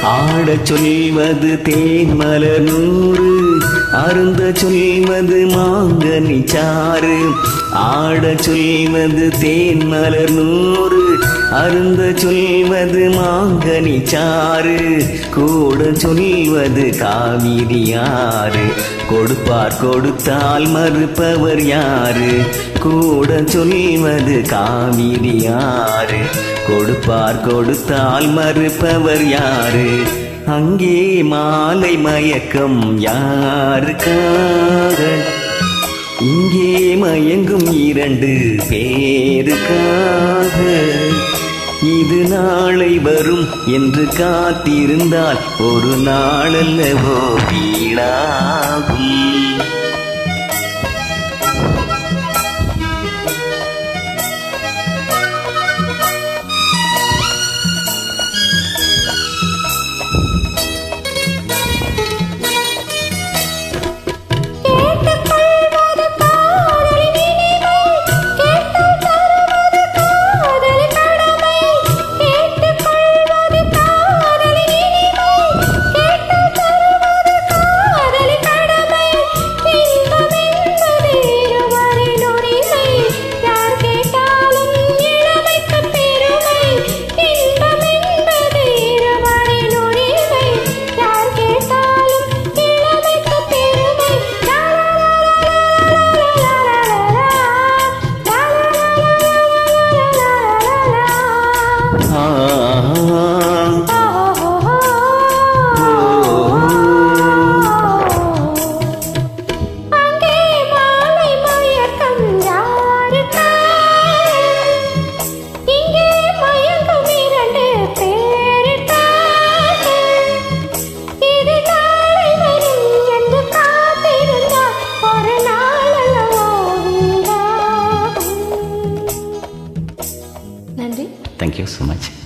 ஆடச் சொல்வது தேன்மலர் நூறு அருந்த சொல்வது மாங்கனி சாறு ஆடச் சொல்வது தேன்மலர் நூறு அருந்த சொல்வது மாங்கனி சாறு கூட சொல்வது காவிரி யாரு கொடுப்பார் கொடுத்தால் மறுப்பவர் யாரு கூட சொல்வது காவிரி யாரு கொடுப்பார் கொடுத்தால் மறுப்பவர் யாரு அங்கே மாலை மயக்கம் யாருக்காக இங்கே மயங்கும் இரண்டு பேருக்காக இது நாளை வரும் என்று காத்திருந்தால் ஒரு நாளல்லவோ வீணாகும் கேட்டுக்கொள்வது காதலின் இனிமை கேட்டால் தருவது காதல் கடமை கேட்டுக்கொள்வது காதலின் இனிமை கேட்டால் தருவது காதல் கடமை இன்பம் என்பது இருவரின் உரிமை யார் கேட்டாலும் இளமைக்கு பெருமை இன்பம் என்பது இருவரின் உரிமை யார் கேட்டாலும் இளமைக்கு பெருமை ஆ அங்கே மாலை மயக்கம் யாருக்கா இங்கே மயக்கம் இரண்டு பேருக்காக இது நாளை வரும் என்று காத்திருந்தால் ஒரு நாள் அல்லவோ வீணாகும். நன்றி தேங்க்யூ ஸோ மச்